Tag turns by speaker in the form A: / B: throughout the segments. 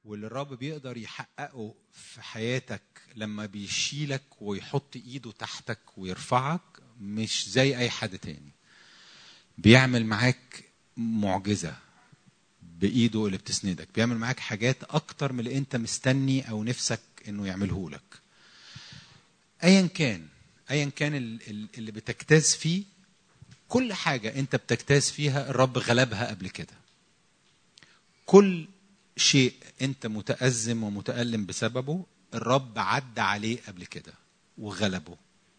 A: واللي الرب بيقدر يحققه في حياتك لما بيشيلك ويحط ايده تحتك ويرفعك مش زي اي حد تاني بيعمل معاك معجزه بايده اللي بتسندك بيعمل معاك حاجات اكتر من اللي انت مستني او نفسك انه يعمله لك ايا كان ايا كان ال- ال- اللي بتجتاز فيه كل حاجه انت بتجتاز فيها الرب غلبها قبل كده كل شيء انت متأزم ومتألم بسببه الرب عدى عليه قبل كده وغلبه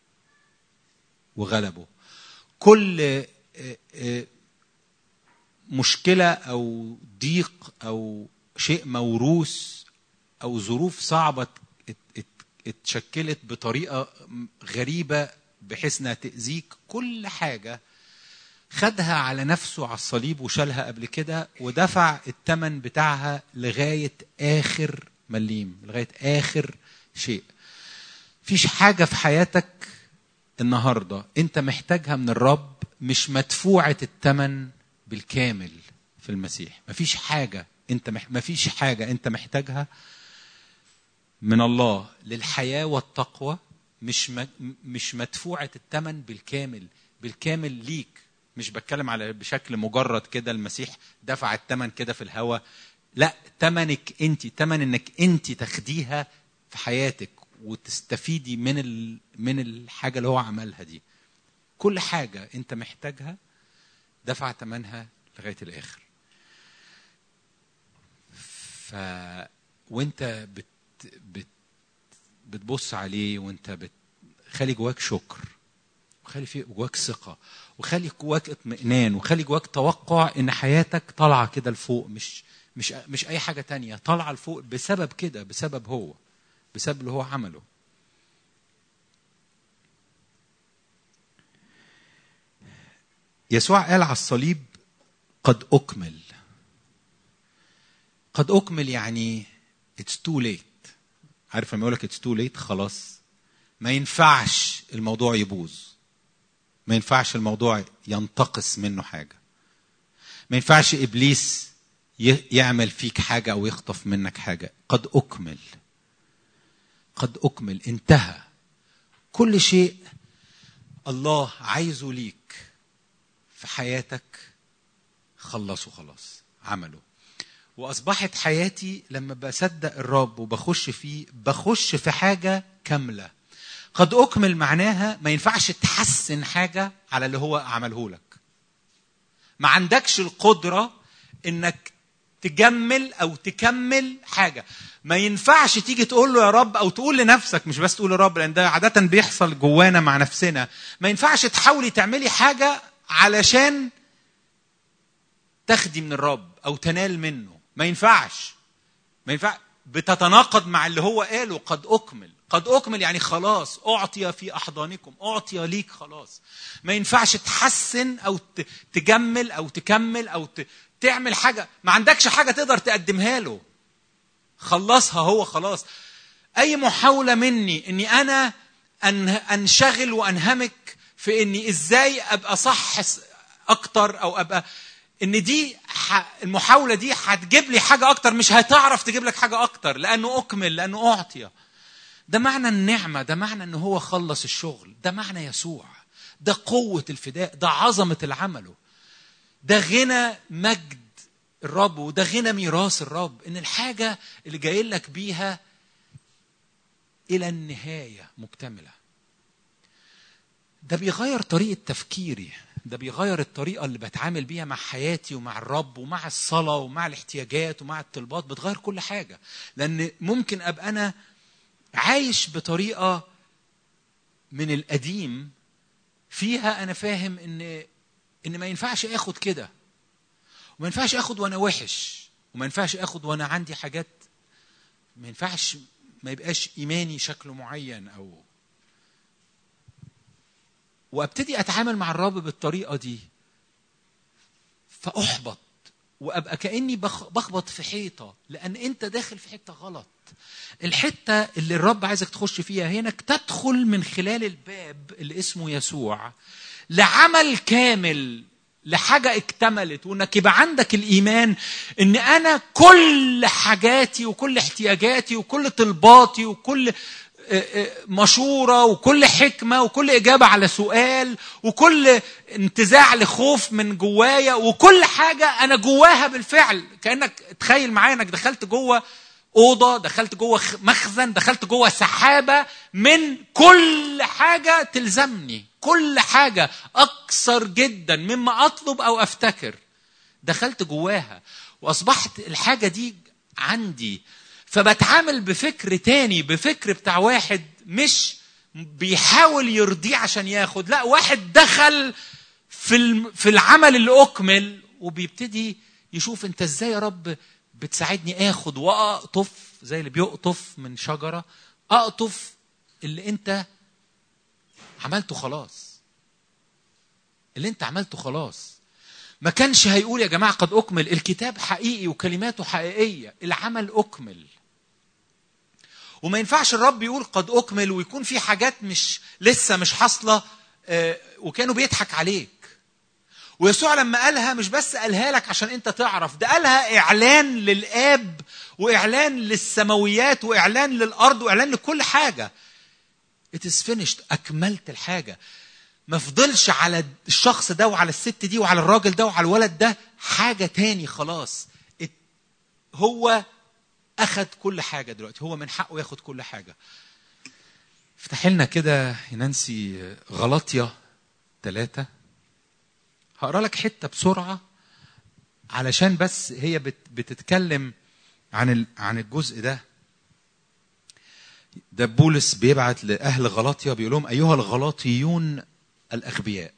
A: وغلبه كل آه، آه، مشكلة أو ضيق أو شيء موروث أو ظروف صعبة ات- ات- اتشكلت بطريقة غريبة بحيث انها تأذيك كل حاجة خدها على نفسه على الصليب وشالها قبل كده ودفع الثمن بتاعها لغاية آخر مليم لغاية آخر شيء فيش حاجة في حياتك النهاردة أنت محتاجها من الرب مش مدفوعة الثمن بالكامل في المسيح مفيش حاجة أنت مح... مفيش حاجة أنت محتاجها من الله للحياة والتقوى مش م... مش مدفوعة الثمن بالكامل بالكامل ليك مش بتكلم على بشكل مجرد كده المسيح دفع الثمن كده في الهوا لا ثمنك انت ثمن انك انت تاخديها في حياتك وتستفيدي من ال... من الحاجه اللي هو عملها دي كل حاجه انت محتاجها دفع ثمنها لغايه الاخر ف وانت بت... بت... بتبص عليه وانت بت... خلي جواك شكر وخلي في جواك ثقه وخلي جواك اطمئنان وخلي جواك توقع ان حياتك طالعه كده لفوق مش مش مش اي حاجه تانية طالعه لفوق بسبب كده بسبب هو بسبب اللي هو عمله يسوع قال على الصليب قد اكمل قد اكمل يعني اتس تو ليت عارف لما يقول لك اتس تو ليت خلاص ما ينفعش الموضوع يبوظ ما ينفعش الموضوع ينتقص منه حاجه ما ينفعش ابليس يعمل فيك حاجه او يخطف منك حاجه قد اكمل قد اكمل انتهى كل شيء الله عايزه ليك في حياتك خلصه خلاص عمله واصبحت حياتي لما بصدق الرب وبخش فيه بخش في حاجه كامله قد اكمل معناها ما ينفعش تحسن حاجه على اللي هو عمله لك ما عندكش القدره انك تجمل او تكمل حاجه ما ينفعش تيجي تقول له يا رب او تقول لنفسك مش بس تقول يا رب لان ده عاده بيحصل جوانا مع نفسنا ما ينفعش تحاولي تعملي حاجه علشان تاخدي من الرب او تنال منه ما ينفعش ما ينفع بتتناقض مع اللي هو قاله قد اكمل قد اكمل يعني خلاص اعطي في احضانكم اعطي ليك خلاص ما ينفعش تحسن او تجمل او تكمل او تعمل حاجه ما عندكش حاجه تقدر تقدمها له خلصها هو خلاص اي محاوله مني اني انا انشغل وانهمك في اني ازاي ابقى صح اكتر او ابقى ان دي المحاوله دي هتجيب لي حاجه اكتر مش هتعرف تجيب لك حاجه اكتر لانه اكمل لانه اعطي ده معنى النعمه ده معنى ان هو خلص الشغل ده معنى يسوع ده قوه الفداء ده عظمه العمله ده غنى مجد الرب وده غنى ميراث الرب ان الحاجه اللي جاي لك بيها الى النهايه مكتمله ده بيغير طريقه تفكيري ده بيغير الطريقة اللي بتعامل بيها مع حياتي ومع الرب ومع الصلاة ومع الاحتياجات ومع الطلبات بتغير كل حاجة لأن ممكن أبقى أنا عايش بطريقة من القديم فيها أنا فاهم إن إن ما ينفعش آخد كده وما ينفعش آخد وأنا وحش وما ينفعش آخد وأنا عندي حاجات ما ينفعش ما يبقاش إيماني شكله معين أو وابتدي اتعامل مع الرب بالطريقه دي فاحبط وابقى كاني بخبط في حيطه لان انت داخل في حته غلط الحته اللي الرب عايزك تخش فيها هي انك تدخل من خلال الباب اللي اسمه يسوع لعمل كامل لحاجة اكتملت وانك يبقى عندك الايمان ان انا كل حاجاتي وكل احتياجاتي وكل طلباتي وكل مشورة وكل حكمة وكل إجابة على سؤال وكل انتزاع لخوف من جوايا وكل حاجة أنا جواها بالفعل كأنك تخيل معايا إنك دخلت جوه أوضة دخلت جوه مخزن دخلت جوه سحابة من كل حاجة تلزمني كل حاجة أكثر جدا مما أطلب أو أفتكر دخلت جواها وأصبحت الحاجة دي عندي فبتعامل بفكر تاني بفكر بتاع واحد مش بيحاول يرضيه عشان ياخد لا واحد دخل في في العمل اللي اكمل وبيبتدي يشوف انت ازاي يا رب بتساعدني اخد واقطف زي اللي بيقطف من شجره اقطف اللي انت عملته خلاص اللي انت عملته خلاص ما كانش هيقول يا جماعه قد اكمل الكتاب حقيقي وكلماته حقيقيه العمل اكمل وما ينفعش الرب يقول قد اكمل ويكون في حاجات مش لسه مش حاصله وكانوا بيضحك عليك ويسوع لما قالها مش بس قالها لك عشان انت تعرف ده قالها اعلان للاب واعلان للسماويات واعلان للارض واعلان لكل حاجه It is finished اكملت الحاجه ما فضلش على الشخص ده وعلى الست دي وعلى الراجل ده وعلى الولد ده حاجه تاني خلاص هو اخذ كل حاجه دلوقتي هو من حقه ياخد كل حاجه افتح لنا كده يا نانسي غلطية ثلاثة هقرا لك حتة بسرعة علشان بس هي بتتكلم عن عن الجزء ده ده بولس بيبعت لأهل غلاطيا بيقول لهم أيها الغلاطيون الأغبياء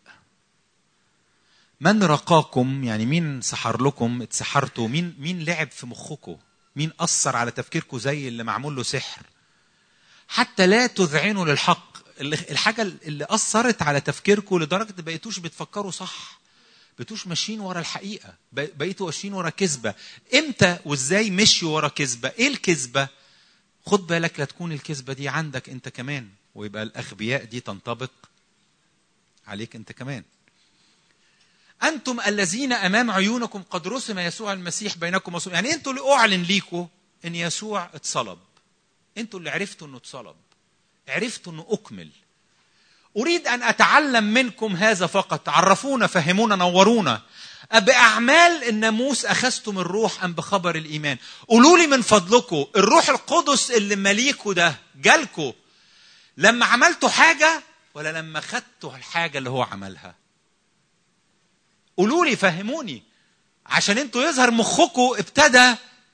A: من رقاكم يعني مين سحر لكم اتسحرتوا مين مين لعب في مخكم مين أثر على تفكيركم زي اللي معمول له سحر حتى لا تذعنوا للحق الحاجة اللي أثرت على تفكيركم لدرجة ما بقيتوش بتفكروا صح بقيتوش ماشيين ورا الحقيقة بقيتوا ماشيين ورا كذبة امتى وازاي مشوا ورا كذبة ايه الكذبة خد بالك لا تكون الكذبة دي عندك انت كمان ويبقى الأغبياء دي تنطبق عليك انت كمان أنتم الذين أمام عيونكم قد رسم يسوع المسيح بينكم وصوم. يعني أنتوا اللي أعلن ليكم إن يسوع اتصلب أنتوا اللي عرفتوا إنه اتصلب عرفتوا إنه أكمل أريد أن أتعلم منكم هذا فقط عرفونا فهمونا نورونا بأعمال الناموس أخذتم الروح أم بخبر الإيمان قولوا لي من فضلكم الروح القدس اللي مليكوا ده جالكوا لما عملتوا حاجة ولا لما خدتوا الحاجة اللي هو عملها قولوا لي فهموني عشان انتوا يظهر مخكم ابتدى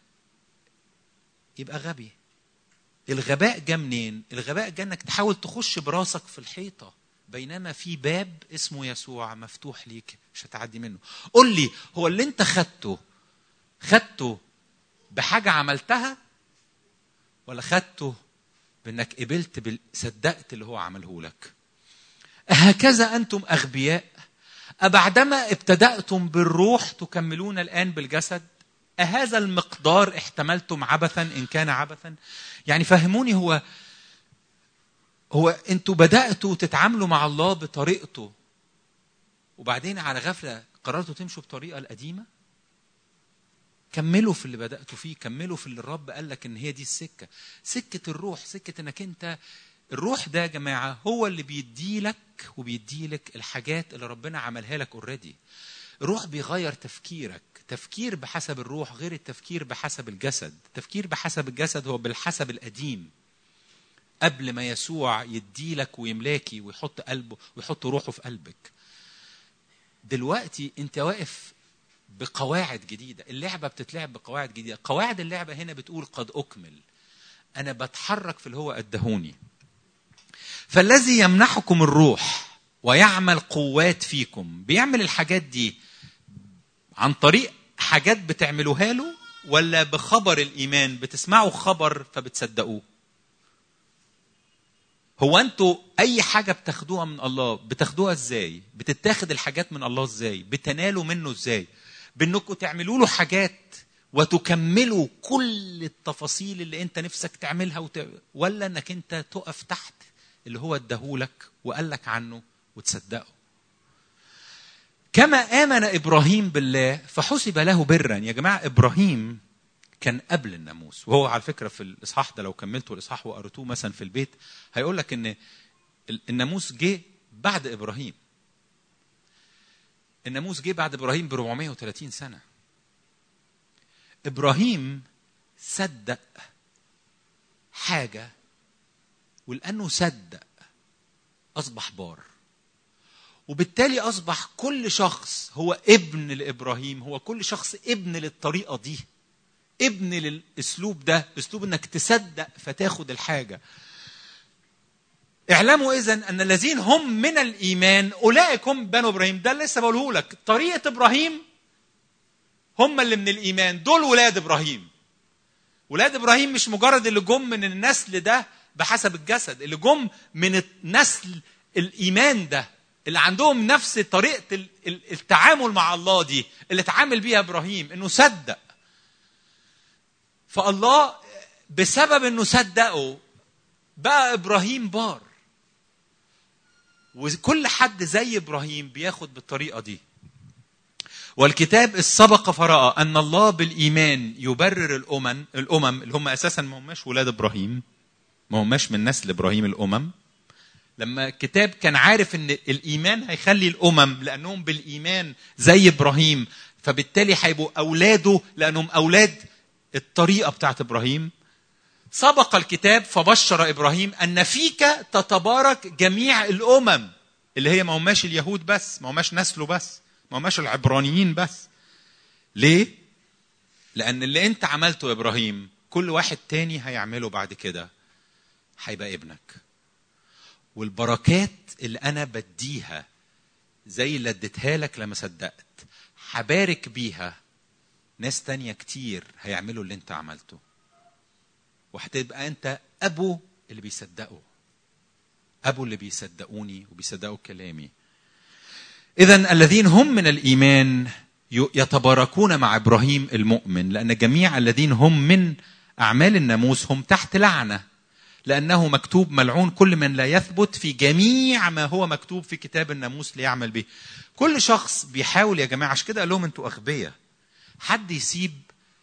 A: يبقى غبي الغباء جه منين الغباء جه انك تحاول تخش براسك في الحيطه بينما في باب اسمه يسوع مفتوح ليك مش هتعدي منه قول لي هو اللي انت خدته خدته بحاجه عملتها ولا خدته بانك قبلت بال... صدقت اللي هو عمله لك هكذا انتم اغبياء أبعدما ابتدأتم بالروح تكملون الآن بالجسد أهذا المقدار احتملتم عبثا إن كان عبثا يعني فهموني هو هو انتوا بدأتوا تتعاملوا مع الله بطريقته وبعدين على غفلة قررتوا تمشوا بطريقة القديمة كملوا في اللي بدأتوا فيه كملوا في اللي الرب قال لك ان هي دي السكة سكة الروح سكة انك انت الروح ده يا جماعة هو اللي بيديلك وبيديلك الحاجات اللي ربنا عملها لك اوريدي الروح بيغير تفكيرك تفكير بحسب الروح غير التفكير بحسب الجسد التفكير بحسب الجسد هو بالحسب القديم قبل ما يسوع يديلك ويملاكي ويحط قلبه ويحط روحه في قلبك دلوقتي انت واقف بقواعد جديدة اللعبة بتتلعب بقواعد جديدة قواعد اللعبة هنا بتقول قد أكمل أنا بتحرك في اللي هو أدهوني فالذي يمنحكم الروح ويعمل قوات فيكم بيعمل الحاجات دي عن طريق حاجات بتعملوها له ولا بخبر الايمان بتسمعوا خبر فبتصدقوه هو انتوا اي حاجه بتاخدوها من الله بتاخدوها ازاي بتتاخد الحاجات من الله ازاي بتنالوا منه ازاي بانكم تعملوا له حاجات وتكملوا كل التفاصيل اللي انت نفسك تعملها وت... ولا انك انت تقف تحت اللي هو اداهولك وقال لك عنه وتصدقه كما آمن إبراهيم بالله فحسب له برا يا جماعة إبراهيم كان قبل الناموس وهو على فكرة في الإصحاح ده لو كملتوا الإصحاح وقريتوه مثلا في البيت هيقول لك إن الناموس جه بعد إبراهيم الناموس جه بعد إبراهيم ب 430 سنة إبراهيم صدق حاجة ولأنه صدق أصبح بار وبالتالي أصبح كل شخص هو ابن لإبراهيم هو كل شخص ابن للطريقة دي ابن للأسلوب ده أسلوب أنك تصدق فتاخد الحاجة اعلموا إذا أن الذين هم من الإيمان أولئك هم بنو إبراهيم ده اللي لسه بقوله لك طريقة إبراهيم هم اللي من الإيمان دول ولاد إبراهيم ولاد إبراهيم مش مجرد اللي جم من النسل ده بحسب الجسد اللي جم من النسل الإيمان ده اللي عندهم نفس طريقة التعامل مع الله دي اللي اتعامل بيها إبراهيم إنه صدق فالله بسبب إنه صدقه بقى إبراهيم بار وكل حد زي إبراهيم بياخد بالطريقة دي والكتاب السبق فرأى أن الله بالإيمان يبرر الأمم الأمم اللي هم أساسا ما هماش ولاد إبراهيم ما هماش من نسل إبراهيم الأمم لما الكتاب كان عارف ان الايمان هيخلي الامم لانهم بالايمان زي ابراهيم فبالتالي هيبقوا اولاده لانهم اولاد الطريقه بتاعت ابراهيم سبق الكتاب فبشر ابراهيم ان فيك تتبارك جميع الامم اللي هي ما هماش اليهود بس ما هماش نسله بس ما هماش العبرانيين بس ليه لان اللي انت عملته يا ابراهيم كل واحد تاني هيعمله بعد كده هيبقى ابنك والبركات اللي انا بديها زي اللي اديتها لك لما صدقت هبارك بيها ناس تانية كتير هيعملوا اللي انت عملته وهتبقى انت ابو اللي بيصدقوا ابو اللي بيصدقوني وبيصدقوا كلامي اذا الذين هم من الايمان يتباركون مع ابراهيم المؤمن لان جميع الذين هم من اعمال الناموس هم تحت لعنه لأنه مكتوب ملعون كل من لا يثبت في جميع ما هو مكتوب في كتاب الناموس ليعمل به كل شخص بيحاول يا جماعة عشان كده قال لهم أنتوا أغبياء حد يسيب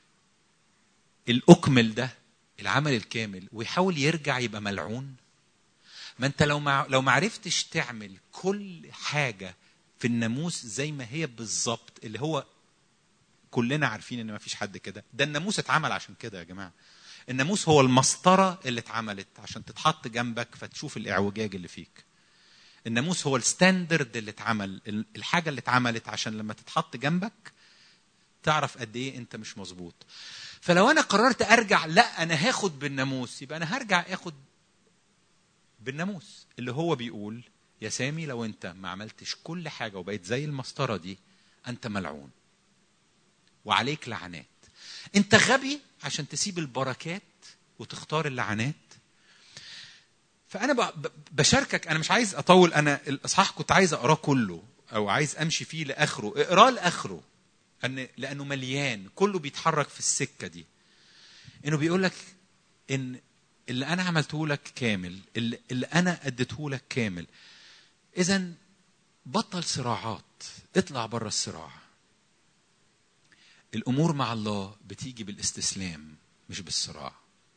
A: الأكمل ده العمل الكامل ويحاول يرجع يبقى ملعون ما انت لو مع... لو ما عرفتش تعمل كل حاجه في الناموس زي ما هي بالظبط اللي هو كلنا عارفين ان ما فيش حد كده ده الناموس اتعمل عشان كده يا جماعه الناموس هو المسطره اللي اتعملت عشان تتحط جنبك فتشوف الاعوجاج اللي فيك الناموس هو الستاندرد اللي اتعمل الحاجه اللي اتعملت عشان لما تتحط جنبك تعرف قد ايه انت مش مظبوط فلو انا قررت ارجع لا انا هاخد بالناموس يبقى انا هرجع اخد بالناموس اللي هو بيقول يا سامي لو انت ما عملتش كل حاجه وبقيت زي المسطره دي انت ملعون وعليك لعنات انت غبي عشان تسيب البركات وتختار اللعنات فانا بشاركك انا مش عايز اطول انا الاصحاح كنت عايز اقراه كله او عايز امشي فيه لاخره اقراه لاخره ان لانه مليان كله بيتحرك في السكه دي انه بيقول لك ان اللي انا عملته لك كامل اللي, اللي انا اديته لك كامل اذا بطل صراعات اطلع بره الصراع الامور مع الله بتيجي بالاستسلام مش بالصراع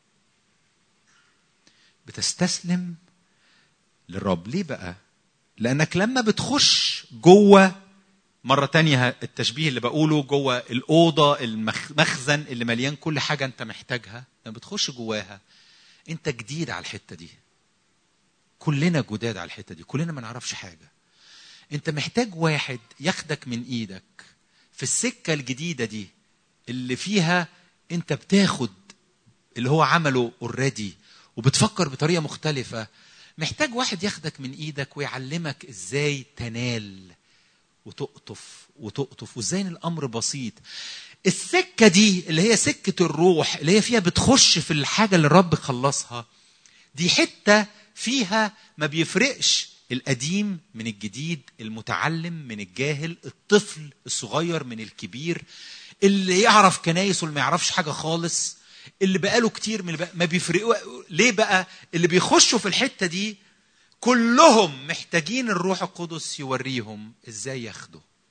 A: بتستسلم للرب ليه بقى لانك لما بتخش جوه مرة تانية التشبيه اللي بقوله جوه الأوضة المخزن اللي مليان كل حاجة أنت محتاجها لما بتخش جواها أنت جديد على الحتة دي كلنا جداد على الحتة دي كلنا ما نعرفش حاجة أنت محتاج واحد ياخدك من إيدك في السكة الجديدة دي اللي فيها أنت بتاخد اللي هو عمله اوريدي وبتفكر بطريقة مختلفة محتاج واحد ياخدك من إيدك ويعلمك إزاي تنال وتقطف وتقطف وازاي الامر بسيط السكه دي اللي هي سكه الروح اللي هي فيها بتخش في الحاجه اللي الرب خلصها دي حته فيها ما بيفرقش القديم من الجديد المتعلم من الجاهل الطفل الصغير من الكبير اللي يعرف كنايس واللي ما يعرفش حاجه خالص اللي بقاله كتير من ما بيفرقوا ليه بقى اللي بيخشوا في الحته دي كلهم محتاجين الروح القدس يوريهم ازاي ياخدوا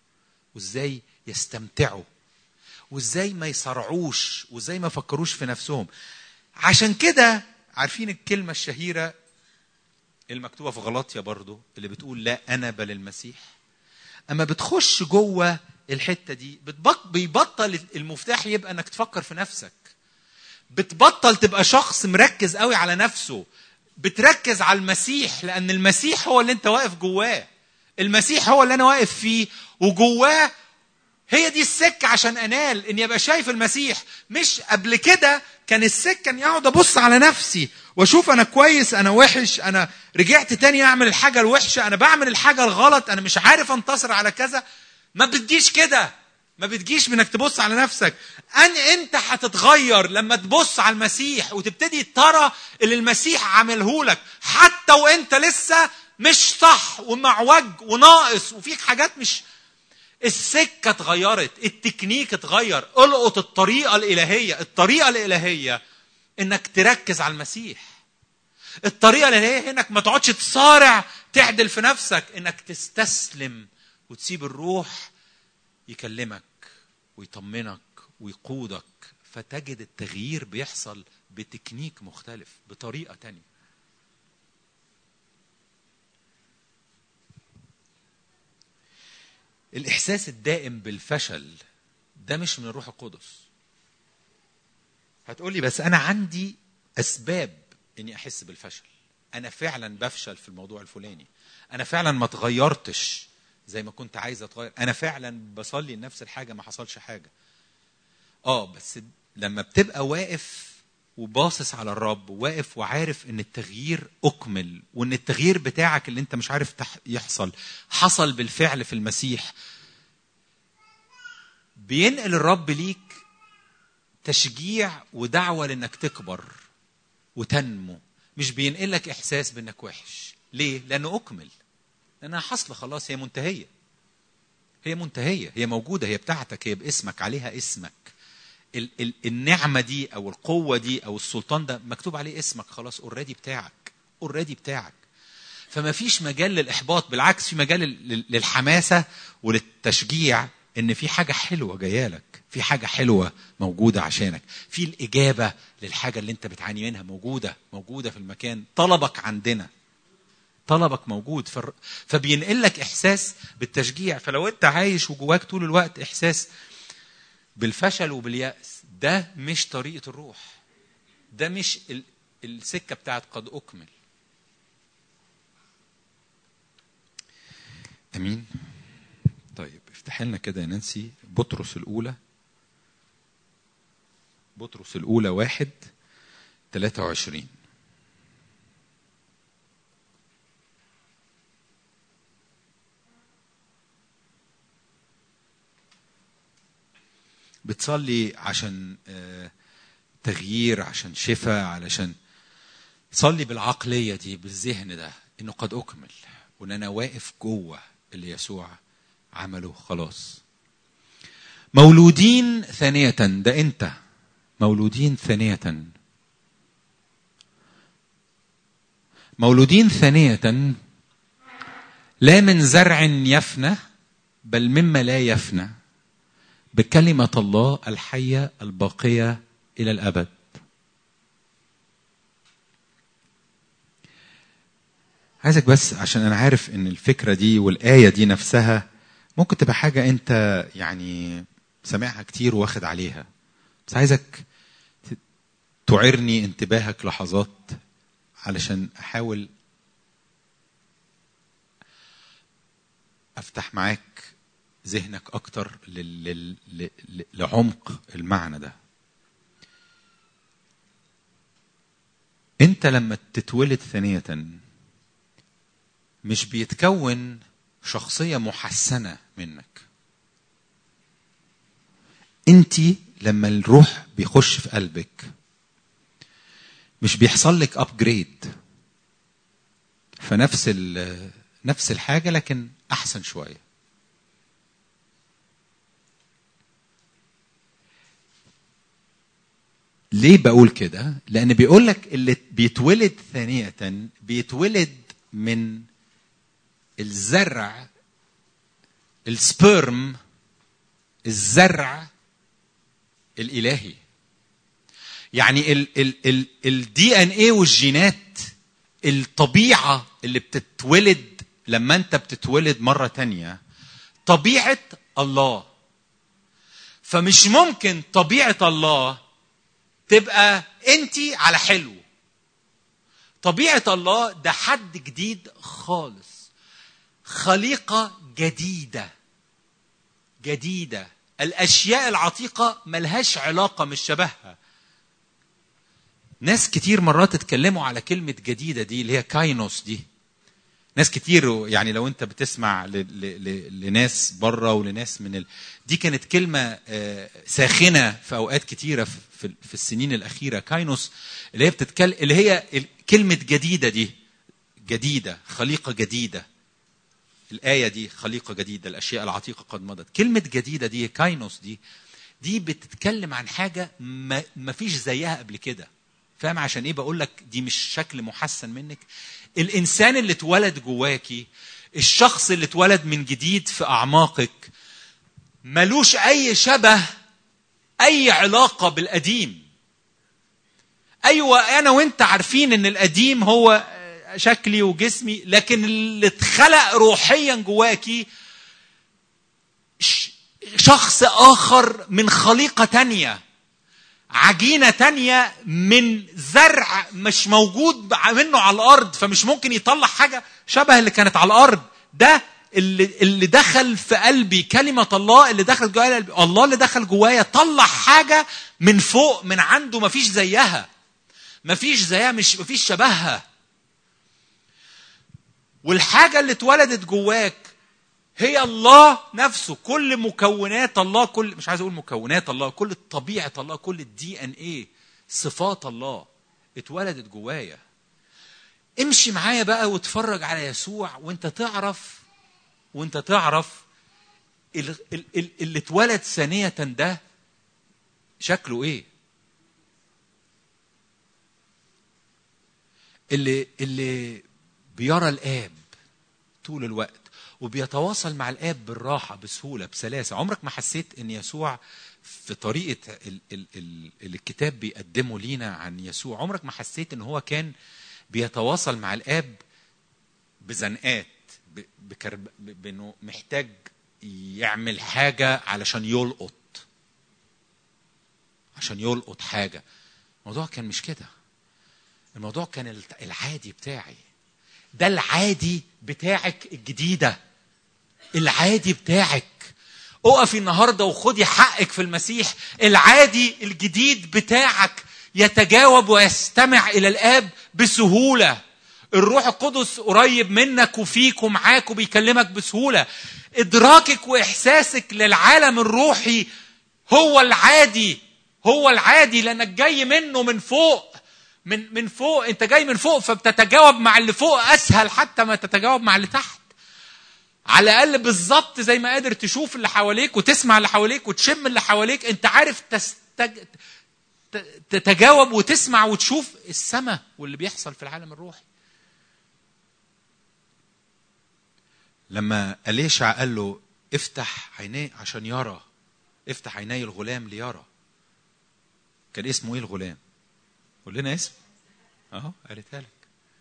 A: وازاي يستمتعوا وازاي ما يصرعوش وازاي ما يفكروش في نفسهم عشان كده عارفين الكلمة الشهيرة المكتوبة في غلطية برضو اللي بتقول لا أنا بل المسيح أما بتخش جوه الحتة دي بتبط بيبطل المفتاح يبقى انك تفكر في نفسك بتبطل تبقى شخص مركز قوي على نفسه بتركز على المسيح لان المسيح هو اللي انت واقف جواه المسيح هو اللي انا واقف فيه وجواه هي دي السكة عشان أنال إني أبقى شايف المسيح مش قبل كده كان السكة إني أقعد أبص على نفسي وأشوف أنا كويس أنا وحش أنا رجعت تاني أعمل الحاجة الوحشة أنا بعمل الحاجة الغلط أنا مش عارف أنتصر على كذا ما بتجيش كده ما بتجيش من انك تبص على نفسك ان انت هتتغير لما تبص على المسيح وتبتدي ترى اللي المسيح عمله لك حتى وانت لسه مش صح ومعوج وناقص وفيك حاجات مش السكه اتغيرت التكنيك اتغير القط الطريقه الالهيه الطريقه الالهيه انك تركز على المسيح الطريقه الالهيه انك ما تقعدش تصارع تعدل في نفسك انك تستسلم وتسيب الروح يكلمك ويطمنك ويقودك فتجد التغيير بيحصل بتكنيك مختلف بطريقة تانية الإحساس الدائم بالفشل ده مش من الروح القدس هتقولي بس أنا عندي أسباب إني أحس بالفشل أنا فعلا بفشل في الموضوع الفلاني أنا فعلا ما تغيرتش زي ما كنت عايز اتغير انا فعلا بصلي لنفس الحاجه ما حصلش حاجه اه بس لما بتبقى واقف وباصص على الرب واقف وعارف ان التغيير اكمل وان التغيير بتاعك اللي انت مش عارف يحصل حصل بالفعل في المسيح بينقل الرب ليك تشجيع ودعوه لانك تكبر وتنمو مش بينقلك احساس بانك وحش ليه لانه اكمل لانها حاصله خلاص هي منتهيه هي منتهيه هي موجوده هي بتاعتك هي باسمك عليها اسمك ال- ال- النعمه دي او القوه دي او السلطان ده مكتوب عليه اسمك خلاص اوريدي بتاعك اوريدي بتاعك فما فيش مجال للاحباط بالعكس في مجال للحماسه وللتشجيع ان في حاجه حلوه جايه لك في حاجه حلوه موجوده عشانك في الاجابه للحاجه اللي انت بتعاني منها موجوده موجوده في المكان طلبك عندنا طلبك موجود فبينقل لك احساس بالتشجيع فلو انت عايش وجواك طول الوقت احساس بالفشل وبالياس ده مش طريقه الروح ده مش السكه بتاعت قد اكمل امين طيب افتح لنا كده يا نانسي بطرس الاولى بطرس الاولى واحد 23 بتصلي عشان تغيير عشان شفاء علشان صلي بالعقلية دي بالذهن ده انه قد اكمل وان انا واقف جوه اللي يسوع عمله خلاص مولودين ثانية ده انت مولودين ثانية مولودين ثانية لا من زرع يفنى بل مما لا يفنى بكلمة الله الحية الباقية إلى الأبد. عايزك بس عشان أنا عارف إن الفكرة دي والآية دي نفسها ممكن تبقى حاجة أنت يعني سامعها كتير واخد عليها. بس عايزك تعرني انتباهك لحظات علشان أحاول أفتح معاك ذهنك اكتر لعمق المعنى ده انت لما تتولد ثانيه مش بيتكون شخصيه محسنه منك انت لما الروح بيخش في قلبك مش بيحصل لك ابجريد فنفس نفس الحاجه لكن احسن شويه ليه بقول كده؟ لأن بيقول لك اللي بيتولد ثانية بيتولد من الزرع السبرم الزرع الالهي يعني الدي ان ايه والجينات الطبيعه اللي بتتولد لما انت بتتولد مره تانية طبيعه الله فمش ممكن طبيعه الله تبقى انت على حلو طبيعه الله ده حد جديد خالص خليقه جديده جديده الاشياء العتيقه ملهاش علاقه مش شبهها ناس كتير مرات اتكلموا على كلمه جديده دي اللي هي كاينوس دي ناس كتير يعني لو انت بتسمع ل... ل... لناس بره ولناس من ال... دي كانت كلمه آه، ساخنه في اوقات كتيره في, في السنين الاخيره كاينوس اللي هي بتتكلم اللي هي كلمه جديده دي جديده خليقه جديده الآية دي خليقة جديدة الأشياء العتيقة قد مضت كلمة جديدة دي كاينوس دي دي بتتكلم عن حاجة ما, ما فيش زيها قبل كده فاهم عشان ايه بقول لك دي مش شكل محسن منك الانسان اللي اتولد جواكي الشخص اللي اتولد من جديد في اعماقك ملوش اي شبه اي علاقه بالقديم ايوه انا وانت عارفين ان القديم هو شكلي وجسمي لكن اللي اتخلق روحيا جواكي شخص اخر من خليقه تانيه عجينه تانية من زرع مش موجود منه على الارض فمش ممكن يطلع حاجه شبه اللي كانت على الارض ده اللي اللي دخل في قلبي كلمه الله اللي دخل جوايا قلبي الله اللي دخل جوايا طلع حاجه من فوق من عنده مفيش زيها مفيش زيها مش مفيش شبهها والحاجه اللي اتولدت جواك هي الله نفسه كل مكونات الله كل مش عايز اقول مكونات الله كل طبيعه الله كل الدي ان ايه صفات الله اتولدت جوايا امشي معايا بقى واتفرج على يسوع وانت تعرف وانت تعرف اللي اتولد ثانية ده شكله ايه اللي اللي بيرى الاب طول الوقت وبيتواصل مع الاب بالراحه بسهوله بسلاسه عمرك ما حسيت ان يسوع في طريقه اللي الكتاب بيقدمه لينا عن يسوع عمرك ما حسيت ان هو كان بيتواصل مع الاب بزنقات بكرب... بانه محتاج يعمل حاجه علشان يلقط عشان يلقط حاجه الموضوع كان مش كده الموضوع كان العادي بتاعي ده العادي بتاعك الجديده العادي بتاعك اقفي النهارده وخدي حقك في المسيح العادي الجديد بتاعك يتجاوب ويستمع الى الاب بسهوله الروح القدس قريب منك وفيك ومعاك وبيكلمك بسهوله ادراكك واحساسك للعالم الروحي هو العادي هو العادي لانك جاي منه من فوق من من فوق انت جاي من فوق فبتتجاوب مع اللي فوق اسهل حتى ما تتجاوب مع اللي تحت على الاقل بالظبط زي ما قادر تشوف اللي حواليك وتسمع اللي حواليك وتشم اللي حواليك انت عارف تستج... تتجاوب وتسمع وتشوف السماء واللي بيحصل في العالم الروحي لما أليشع قال له افتح عينيه عشان يرى افتح عيني الغلام ليرى كان اسمه ايه الغلام قول لنا اسم اهو قالتها لك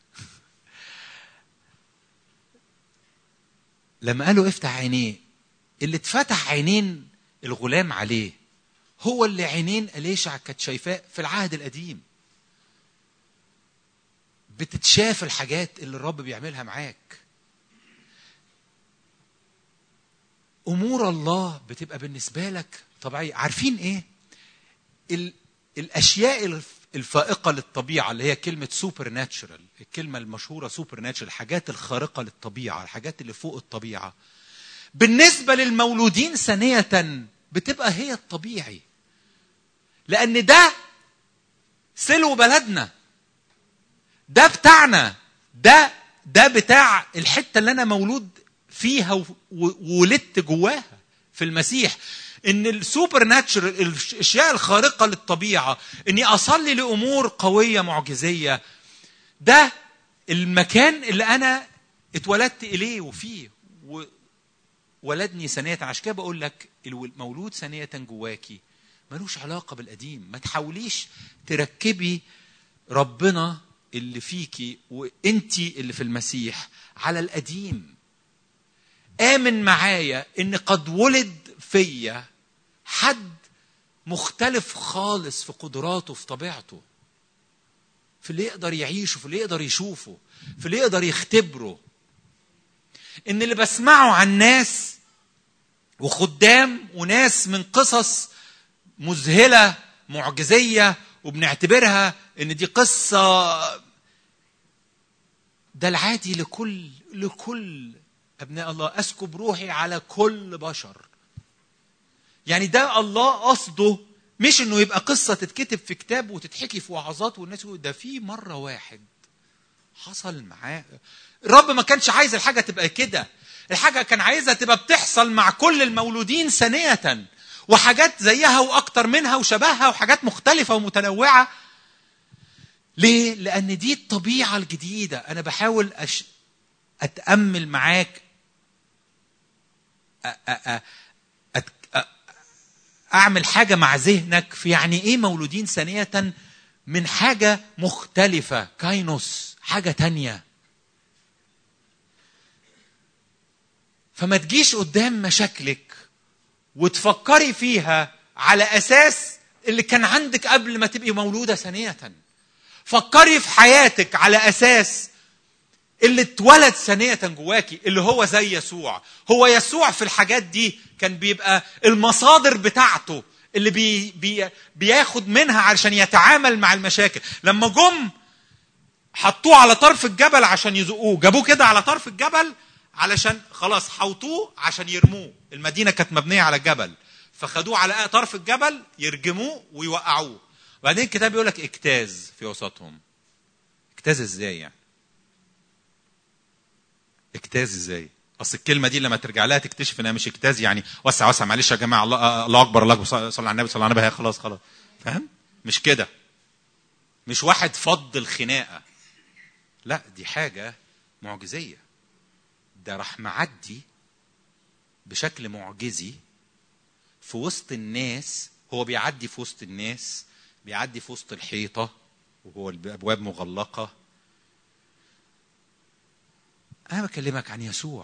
A: لما قالوا افتح عينيه اللي اتفتح عينين الغلام عليه هو اللي عينين أليشع كانت شايفاه في العهد القديم بتتشاف الحاجات اللي الرب بيعملها معاك امور الله بتبقى بالنسبه لك طبيعيه عارفين ايه ال... الاشياء الفائقه للطبيعه اللي هي كلمه سوبر ناتشرال الكلمه المشهوره سوبر ناتشرال الحاجات الخارقه للطبيعه الحاجات اللي فوق الطبيعه بالنسبه للمولودين ثانيه بتبقى هي الطبيعي لان ده سلو بلدنا ده بتاعنا ده ده بتاع الحته اللي انا مولود فيها وولدت جواها في المسيح ان السوبر ناتشرال الاشياء الخارقه للطبيعه اني اصلي لامور قويه معجزيه ده المكان اللي انا اتولدت اليه وفيه و... ولدني ثانية عشان كده بقول لك المولود ثانية جواكي ملوش علاقة بالقديم ما تحاوليش تركبي ربنا اللي فيكي وانتي اللي في المسيح على القديم آمن معايا إن قد ولد فيا حد مختلف خالص في قدراته في طبيعته في اللي يقدر يعيشه في اللي يقدر يشوفه في اللي يقدر يختبره ان اللي بسمعه عن ناس وخدام وناس من قصص مذهله معجزيه وبنعتبرها ان دي قصه ده العادي لكل لكل ابناء الله اسكب روحي على كل بشر يعني ده الله قصده مش انه يبقى قصه تتكتب في كتاب وتتحكي في وعظات والناس يقول ده في مره واحد حصل معاه الرب ما كانش عايز الحاجه تبقى كده الحاجه كان عايزها تبقى بتحصل مع كل المولودين ثانيه وحاجات زيها واكتر منها وشبهها وحاجات مختلفه ومتنوعه ليه لان دي الطبيعه الجديده انا بحاول أش... اتامل معاك أ... أ... أ... أ... اعمل حاجه مع ذهنك في يعني ايه مولودين ثانيه من حاجه مختلفه كاينوس حاجه تانيه فما تجيش قدام مشاكلك وتفكري فيها على اساس اللي كان عندك قبل ما تبقي مولوده ثانيه فكري في حياتك على اساس اللي اتولد ثانية جواكي اللي هو زي يسوع هو يسوع في الحاجات دي كان بيبقى المصادر بتاعته اللي بي بي بياخد منها علشان يتعامل مع المشاكل لما جم حطوه على طرف الجبل عشان يزقوه جابوه كده على طرف الجبل علشان خلاص حوطوه عشان يرموه المدينة كانت مبنية على جبل فخدوه على طرف الجبل يرجموه ويوقعوه وبعدين الكتاب يقول لك اجتاز في وسطهم اجتاز ازاي يعني اجتاز ازاي اصل الكلمه دي لما ترجع لها تكتشف انها مش اجتاز يعني وسع وسع معلش يا جماعه الله الله اكبر الله اكبر صلى على النبي صلى على النبي خلاص خلاص فاهم مش كده مش واحد فض الخناقه لا دي حاجه معجزيه ده راح معدي بشكل معجزي في وسط الناس هو بيعدي في وسط الناس بيعدي في وسط الحيطه وهو الابواب مغلقه أنا بكلمك عن يسوع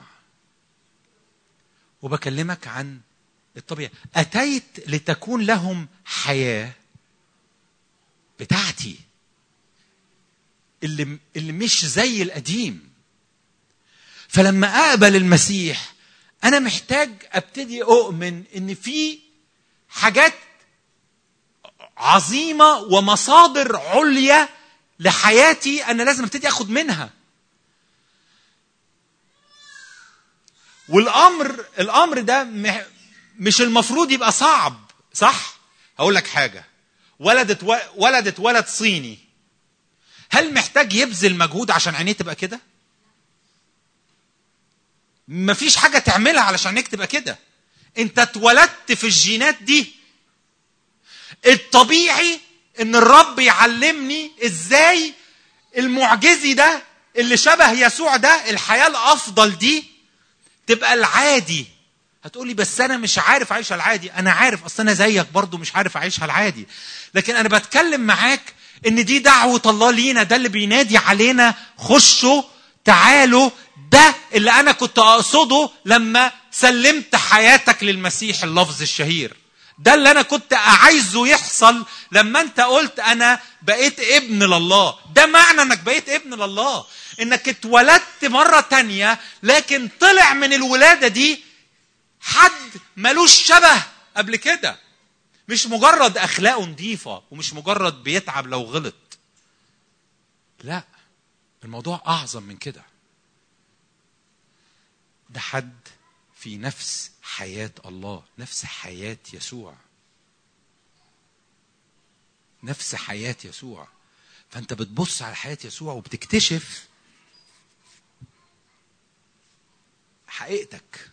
A: وبكلمك عن الطبيعة أتيت لتكون لهم حياة بتاعتي اللي اللي مش زي القديم فلما أقبل المسيح أنا محتاج أبتدي أؤمن إن في حاجات عظيمة ومصادر عليا لحياتي أنا لازم أبتدي أخد منها والامر الامر ده مش المفروض يبقى صعب صح هقول لك حاجه ولدت و... ولدت ولد صيني هل محتاج يبذل مجهود عشان عينيه تبقى كده مفيش حاجه تعملها علشان عينيك تبقى كده انت اتولدت في الجينات دي الطبيعي ان الرب يعلمني ازاي المعجزي ده اللي شبه يسوع ده الحياه الافضل دي تبقى العادي هتقولي بس انا مش عارف اعيشها العادي انا عارف اصل انا زيك برضو مش عارف اعيشها العادي لكن انا بتكلم معاك ان دي دعوه الله لينا ده اللي بينادي علينا خشوا تعالوا ده اللي انا كنت اقصده لما سلمت حياتك للمسيح اللفظ الشهير ده اللي انا كنت عايزه يحصل لما انت قلت انا بقيت ابن لله ده معنى انك بقيت ابن لله انك اتولدت مرة تانية لكن طلع من الولادة دي حد ملوش شبه قبل كده مش مجرد اخلاقه نظيفة ومش مجرد بيتعب لو غلط لا الموضوع اعظم من كده ده حد في نفس حياة الله نفس حياة يسوع نفس حياة يسوع فأنت بتبص على حياة يسوع وبتكتشف حقيقتك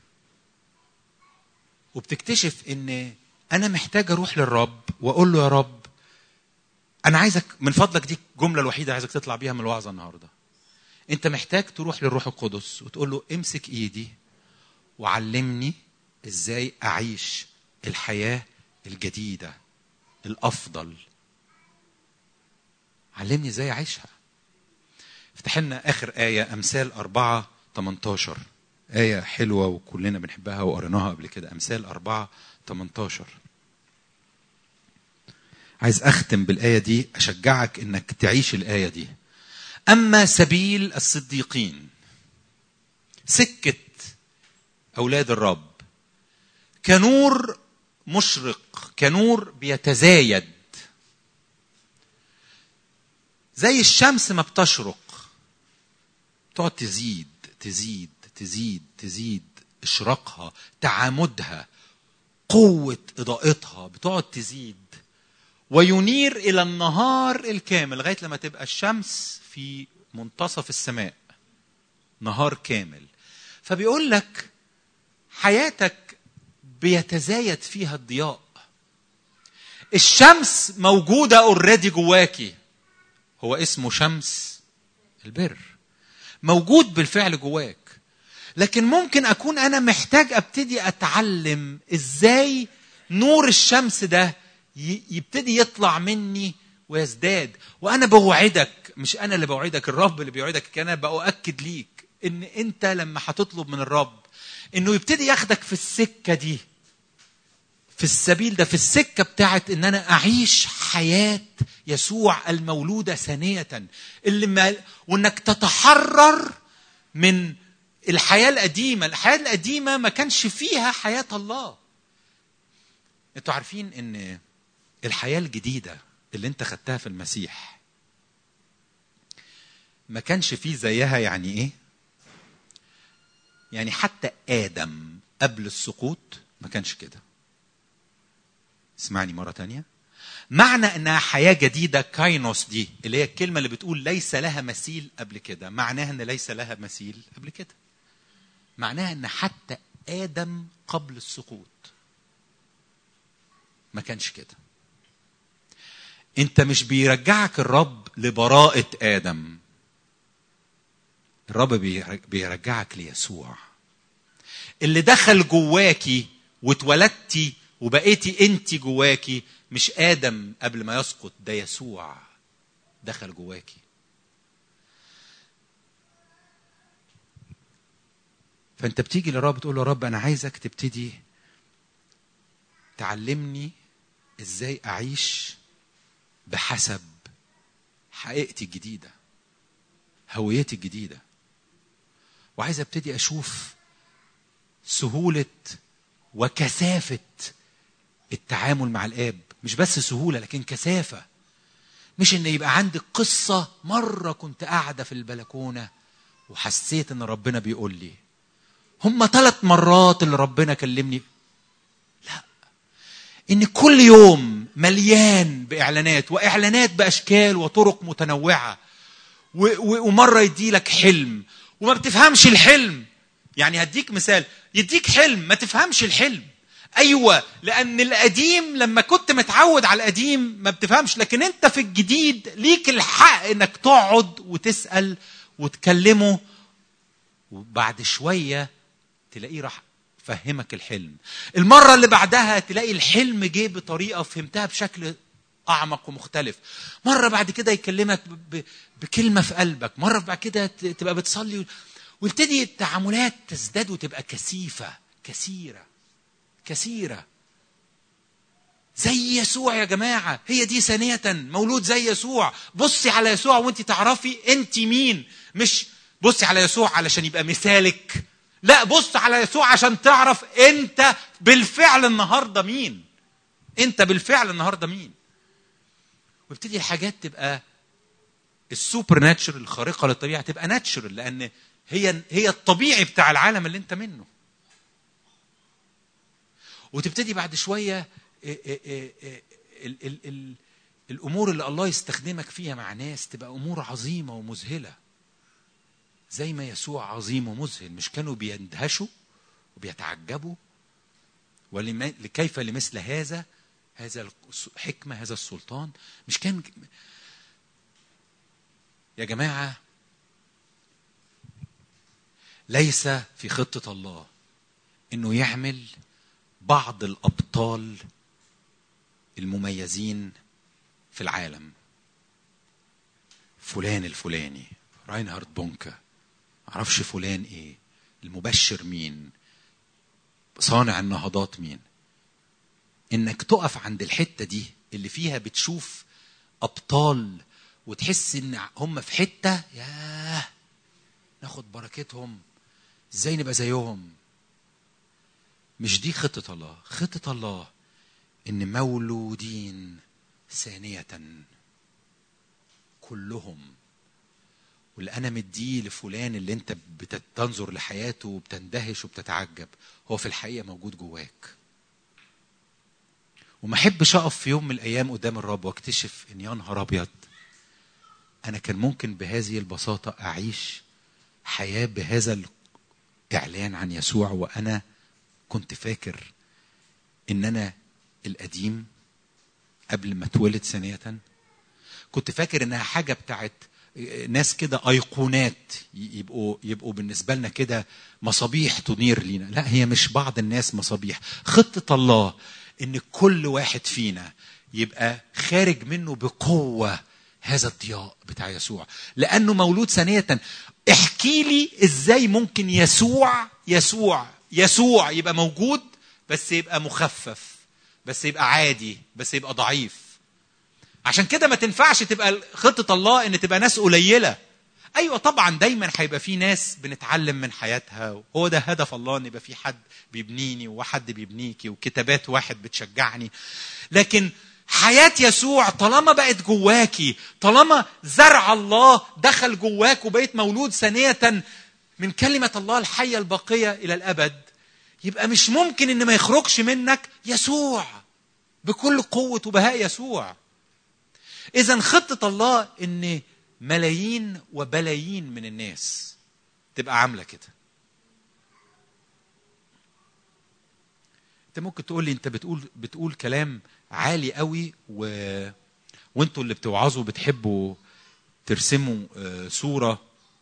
A: وبتكتشف ان انا محتاج اروح للرب واقول له يا رب انا عايزك من فضلك دي الجمله الوحيده عايزك تطلع بيها من الوعظه النهارده انت محتاج تروح للروح القدس وتقول له امسك ايدي وعلمني ازاي اعيش الحياه الجديده الافضل علمني ازاي اعيشها افتح لنا اخر ايه امثال أربعة 18 آية حلوة وكلنا بنحبها وقريناها قبل كده أمثال أربعة 18 عايز أختم بالآية دي أشجعك إنك تعيش الآية دي أما سبيل الصديقين سكة أولاد الرب كنور مشرق كنور بيتزايد زي الشمس ما بتشرق تقعد تزيد تزيد تزيد تزيد اشراقها تعامدها قوة إضاءتها بتقعد تزيد وينير إلى النهار الكامل لغاية لما تبقى الشمس في منتصف السماء نهار كامل فبيقول لك حياتك بيتزايد فيها الضياء الشمس موجودة اوريدي جواكي هو اسمه شمس البر موجود بالفعل جواك لكن ممكن اكون انا محتاج ابتدي اتعلم ازاي نور الشمس ده يبتدي يطلع مني ويزداد وانا بوعدك مش انا اللي بوعدك الرب اللي بيوعدك انا باؤكد ليك ان انت لما هتطلب من الرب انه يبتدي ياخدك في السكه دي في السبيل ده في السكه بتاعت ان انا اعيش حياه يسوع المولوده ثانيه اللي ما وانك تتحرر من الحياه القديمه الحياه القديمه ما كانش فيها حياه الله انتوا عارفين ان الحياه الجديده اللي انت خدتها في المسيح ما كانش فيه زيها يعني ايه يعني حتى ادم قبل السقوط ما كانش كده اسمعني مره تانية معنى انها حياه جديده كاينوس دي اللي هي الكلمه اللي بتقول ليس لها مثيل قبل كده معناها ان ليس لها مثيل قبل كده معناها ان حتى ادم قبل السقوط ما كانش كده انت مش بيرجعك الرب لبراءة ادم الرب بيرجعك ليسوع اللي دخل جواكي واتولدتي وبقيتي انت جواكي مش ادم قبل ما يسقط ده يسوع دخل جواكي فانت بتيجي للرب تقول له يا رب انا عايزك تبتدي تعلمني ازاي اعيش بحسب حقيقتي الجديده هويتي الجديده وعايز ابتدي اشوف سهوله وكثافه التعامل مع الاب مش بس سهوله لكن كثافه مش ان يبقى عندك قصه مره كنت قاعده في البلكونه وحسيت ان ربنا بيقول لي هم ثلاث مرات اللي ربنا كلمني لا ان كل يوم مليان باعلانات واعلانات باشكال وطرق متنوعه ومره يدي لك حلم وما بتفهمش الحلم يعني هديك مثال يديك حلم ما تفهمش الحلم ايوه لان القديم لما كنت متعود على القديم ما بتفهمش لكن انت في الجديد ليك الحق انك تقعد وتسال وتكلمه وبعد شويه تلاقيه راح فهمك الحلم المرة اللي بعدها تلاقي الحلم جه بطريقة فهمتها بشكل أعمق ومختلف مرة بعد كده يكلمك بكلمة في قلبك مرة بعد كده تبقى بتصلي ويبتدي التعاملات تزداد وتبقى كثيفة كثيرة كثيرة زي يسوع يا جماعة هي دي ثانية مولود زي يسوع بصي على يسوع وانت تعرفي انت مين مش بصي على يسوع علشان يبقى مثالك لا بص على يسوع عشان تعرف انت بالفعل النهارده مين انت بالفعل النهارده مين وابتدي الحاجات تبقى السوبر ناتشرال الخارقه للطبيعه تبقى ناتشرال لان هي هي الطبيعي بتاع العالم اللي انت منه وتبتدي بعد شويه ال ال ال الامور اللي الله يستخدمك فيها مع ناس تبقى امور عظيمه ومذهله زي ما يسوع عظيم ومذهل مش كانوا بيندهشوا وبيتعجبوا ولكيف لمثل هذا هذا الحكمة هذا السلطان مش كان يا جماعة ليس في خطة الله انه يعمل بعض الابطال المميزين في العالم فلان الفلاني راينهارد بونكا معرفش فلان ايه المبشر مين صانع النهضات مين انك تقف عند الحته دي اللي فيها بتشوف ابطال وتحس ان هم في حته ياه ناخد بركتهم ازاي نبقى زيهم مش دي خطة الله خطة الله ان مولودين ثانية كلهم واللي انا مديه لفلان اللي انت بتنظر لحياته وبتندهش وبتتعجب هو في الحقيقة موجود جواك وما احبش اقف في يوم من الايام قدام الرب واكتشف ان يا نهار ابيض انا كان ممكن بهذه البساطه اعيش حياه بهذا الاعلان عن يسوع وانا كنت فاكر ان انا القديم قبل ما اتولد ثانيه كنت فاكر انها حاجه بتاعت ناس كده ايقونات يبقوا يبقوا بالنسبه لنا كده مصابيح تنير لينا لا هي مش بعض الناس مصابيح خطه الله ان كل واحد فينا يبقى خارج منه بقوه هذا الضياء بتاع يسوع لانه مولود ثانيه احكي لي ازاي ممكن يسوع يسوع يسوع يبقى موجود بس يبقى مخفف بس يبقى عادي بس يبقى ضعيف عشان كده ما تنفعش تبقى خطه الله ان تبقى ناس قليله ايوه طبعا دايما هيبقى في ناس بنتعلم من حياتها هو ده هدف الله ان يبقى في حد بيبنيني وحد بيبنيكي وكتابات واحد بتشجعني لكن حياة يسوع طالما بقت جواكي طالما زرع الله دخل جواك وبقيت مولود ثانية من كلمة الله الحية الباقية إلى الأبد يبقى مش ممكن إن ما يخرجش منك يسوع بكل قوة وبهاء يسوع إذا خطة الله إن ملايين وبلايين من الناس تبقى عاملة كده انت ممكن تقول لي انت بتقول بتقول كلام عالي قوي و وانتوا اللي بتوعظوا بتحبوا ترسموا صوره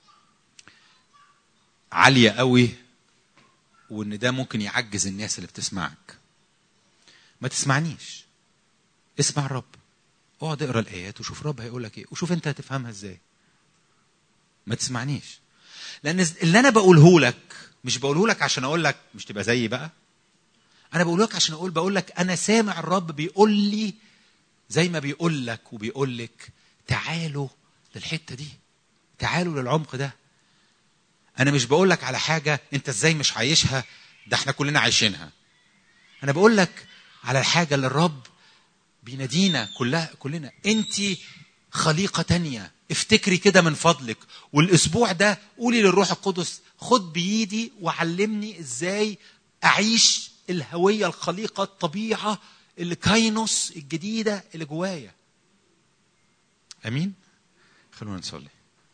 A: عاليه قوي وان ده ممكن يعجز الناس اللي بتسمعك ما تسمعنيش اسمع الرب اقعد اقرا الايات وشوف الرب هيقول لك ايه وشوف انت هتفهمها ازاي ما تسمعنيش لان اللي انا بقوله لك مش بقوله لك عشان اقول لك مش تبقى زيي بقى انا بقول لك عشان اقول بقول لك انا سامع الرب بيقول لي زي ما بيقول لك وبيقول لك تعالوا للحته دي تعالوا للعمق ده انا مش بقول لك على حاجه انت ازاي مش عايشها ده احنا كلنا عايشينها انا بقول لك على الحاجه اللي الرب بينادينا كلها كلنا انت خليقه تانية افتكري كده من فضلك والاسبوع ده قولي للروح القدس خد بايدي وعلمني ازاي اعيش الهويه الخليقه الطبيعه الكاينوس الجديده اللي جوايا امين خلونا نصلي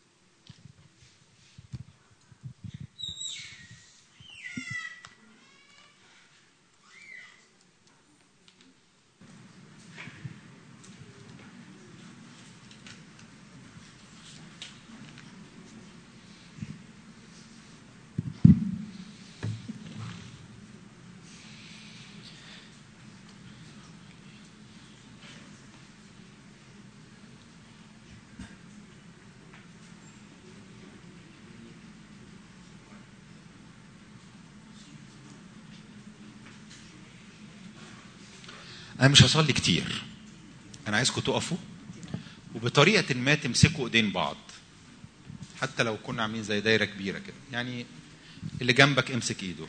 A: انا مش هصلي كتير انا عايزكم تقفوا وبطريقه ما تمسكوا ايدين بعض حتى لو كنا عاملين زي دايره كبيره كده يعني اللي جنبك امسك ايده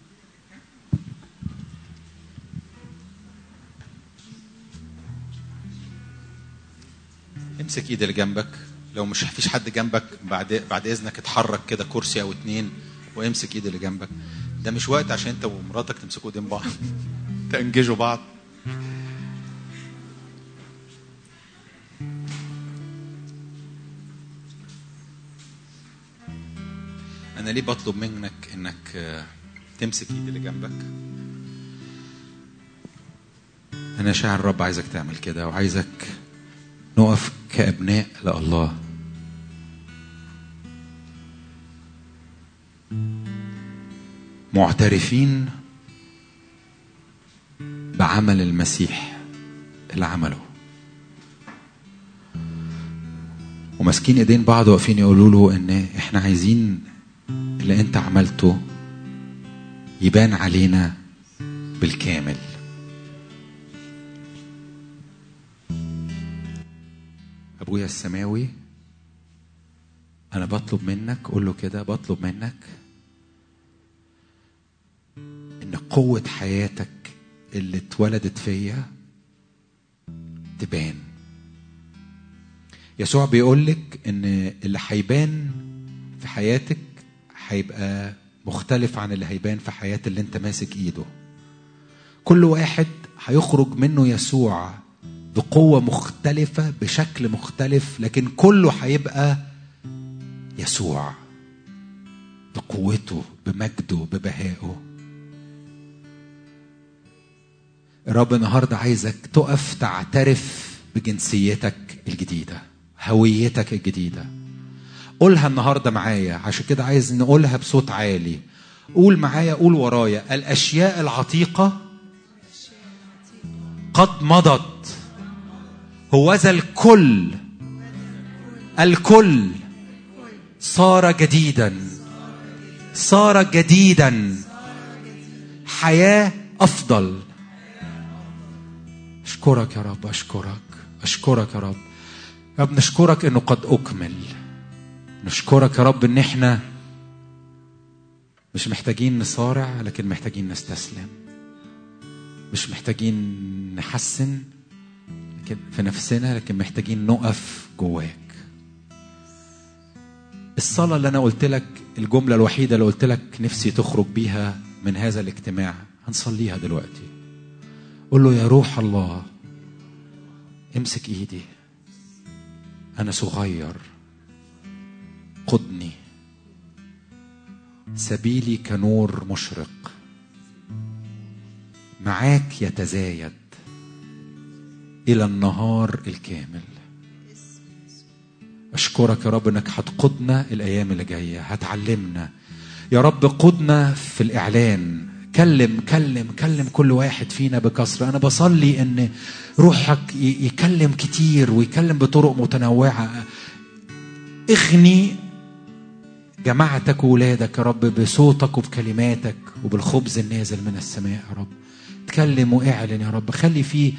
A: امسك ايد اللي جنبك لو مش فيش حد جنبك بعد بعد اذنك اتحرك كده كرسي او اتنين وامسك ايد اللي جنبك ده مش وقت عشان انت ومراتك تمسكوا ايدين بعض تنجزوا بعض انا ليه بطلب منك انك تمسك ايد اللي جنبك انا شاعر الرب عايزك تعمل كده وعايزك نقف كابناء لله معترفين بعمل المسيح اللي عمله وماسكين ايدين بعض واقفين يقولوا له ان احنا عايزين اللي انت عملته يبان علينا بالكامل ابويا السماوي انا بطلب منك قول له كده بطلب منك ان قوه حياتك اللي اتولدت فيا تبان يسوع بيقول لك ان اللي هيبان في حياتك هيبقى مختلف عن اللي هيبان في حياة اللي انت ماسك ايده كل واحد هيخرج منه يسوع بقوة مختلفة بشكل مختلف لكن كله هيبقى يسوع بقوته بمجده ببهائه الرب النهارده عايزك تقف تعترف بجنسيتك الجديده هويتك الجديده قولها النهارده معايا عشان كده عايز نقولها بصوت عالي قول معايا قول ورايا الاشياء العتيقه قد مضت هوذا الكل الكل صار جديدا صار جديدا حياه افضل اشكرك يا رب اشكرك اشكرك يا رب يا رب نشكرك انه قد اكمل نشكرك يا رب ان احنا مش محتاجين نصارع لكن محتاجين نستسلم مش محتاجين نحسن لكن في نفسنا لكن محتاجين نقف جواك الصلاة اللي أنا قلت لك الجملة الوحيدة اللي قلت لك نفسي تخرج بيها من هذا الاجتماع هنصليها دلوقتي قول له يا روح الله امسك ايدي انا صغير قدني سبيلي كنور مشرق معاك يتزايد الى النهار الكامل اشكرك يا رب انك هتقودنا الايام اللي جايه هتعلمنا يا رب قدنا في الاعلان كلم كلم كلم كل واحد فينا بكثرة أنا بصلي إن روحك يكلم كتير ويكلم بطرق متنوعة اغني جماعتك وولادك يا رب بصوتك وبكلماتك وبالخبز النازل من السماء يا رب اتكلم واعلن يا رب خلي فيه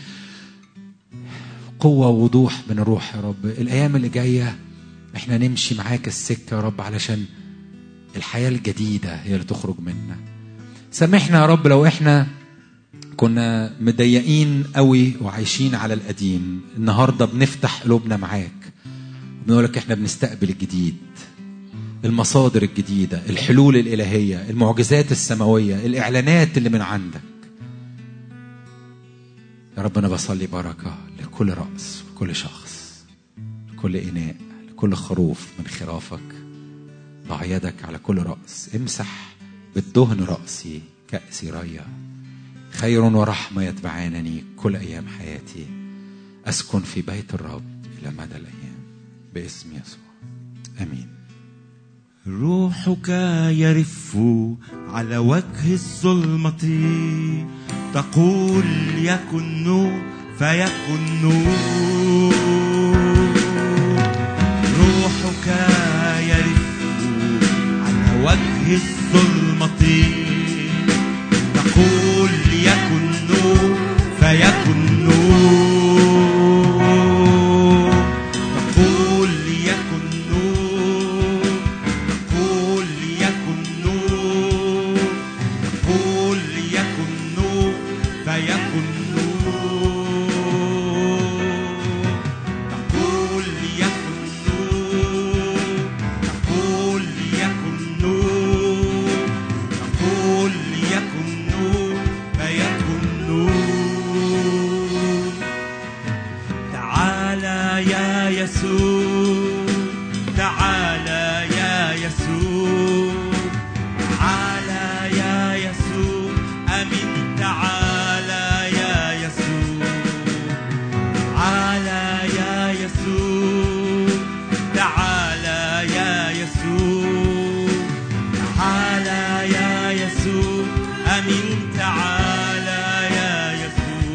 A: قوة ووضوح من الروح يا رب الأيام اللي جاية احنا نمشي معاك السكة يا رب علشان الحياة الجديدة هي اللي تخرج منا سامحنا يا رب لو احنا كنا مضيقين قوي وعايشين على القديم النهارده بنفتح قلوبنا معاك بنقول لك احنا بنستقبل الجديد المصادر الجديده الحلول الالهيه المعجزات السماويه الاعلانات اللي من عندك يا رب انا بصلي بركه لكل راس لكل شخص لكل اناء لكل خروف من خرافك ضع يدك على كل راس امسح بالدهن رأسي كأسي ريا خير ورحمة يتبعانني كل أيام حياتي أسكن في بيت الرب إلى مدى الأيام باسم يسوع آمين
B: روحك يرف على وجه الظلمة تقول يكن نور فيكن نور روحك يرف على وجه الظلمة تقول يكن نور فيكن نور تقول يكن نور تقول يكن نور تقول يكن نور فيكن نور تقول يكن نور تقول يكن نور تقول يكن نور فيكن نور تعالى يا يسوع تعالى يا يسوع تعالى يا يسوع أمين تعالى يا يسوع تعالى يا يسوع تعالى يا يسوع تعالى يا يسوع أمين تعالى يا يسوع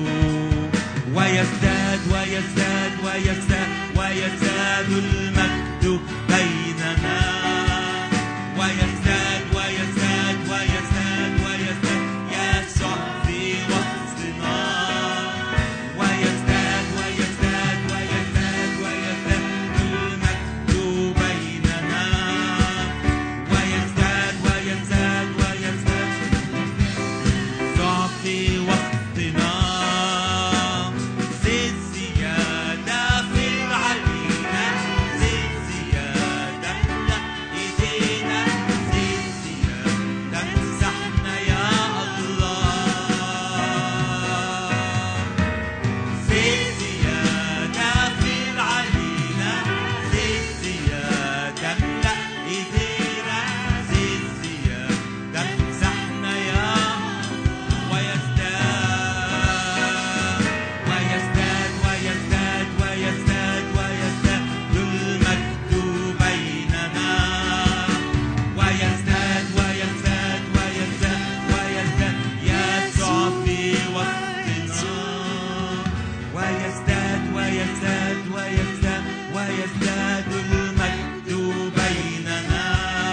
B: ويزداد المجد بيننا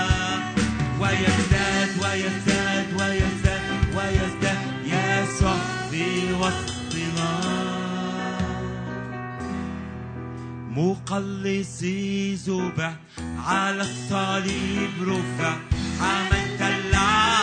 B: ويزداد ويزداد ويزداد ويزداد يسوع في وسطنا مخلصي ذبح على الصليب رفع حملت العالم